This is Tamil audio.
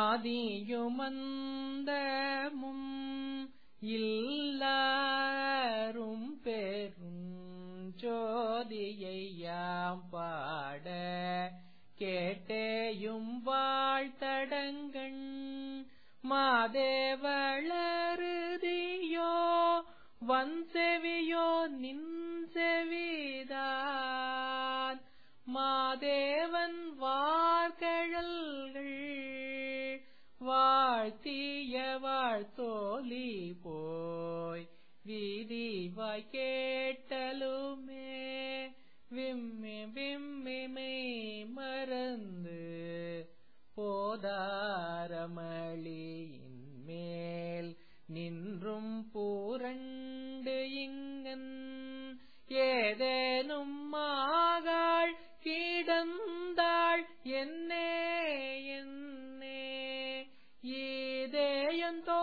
ஆதியுமந்தமும் இல்லாரும் பெரும் ஜோதியையாம் பாட கேட்டேயும் வாழ்த்தடங்கண் மாதேவளருதியோ வன்செவியோ நின் செவிதான் மாதேவன் வார்கழல்கள் வாழ்த்திய வாழ்த்தோலி போய் வீதிவாய் கேட்டலுமே விம்மி விம்மிமை மறந்து போதாரமளியின் மேல் நின்றும் பூரண்டு இங்கன் ஏதேனும் மாகாள் கிடந்தாள் என்னே என்னே ஈதேயந்தோ